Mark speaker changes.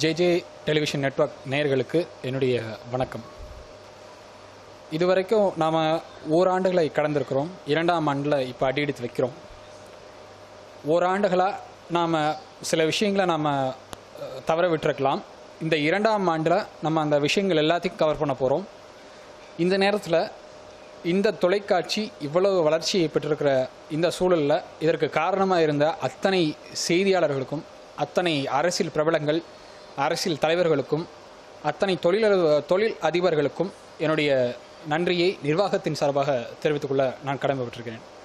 Speaker 1: JJ television network நேயர்களுக்கு என்னுடைய வணக்கம் இதுவரைக்கும் நாம் ஓராண்டுகளை கடந்திருக்கிறோம் இரண்டாம் ஆண்டில் இப்போ அடி எடுத்து வைக்கிறோம் ஓராண்டுகளாக நாம் சில விஷயங்களை நாம் தவற விட்டுருக்கலாம் இந்த இரண்டாம் ஆண்டில் நம்ம அந்த விஷயங்கள் எல்லாத்தையும் கவர் பண்ண போகிறோம் இந்த நேரத்தில் இந்த தொலைக்காட்சி இவ்வளவு வளர்ச்சியை பெற்றிருக்கிற இந்த சூழலில் இதற்கு காரணமாக இருந்த அத்தனை செய்தியாளர்களுக்கும் அத்தனை அரசியல் பிரபலங்கள் அரசியல் தலைவர்களுக்கும் அத்தனை தொழில் தொழில் அதிபர்களுக்கும் என்னுடைய நன்றியை நிர்வாகத்தின் சார்பாக தெரிவித்துக்கொள்ள நான் கடமைப்பட்டிருக்கிறேன்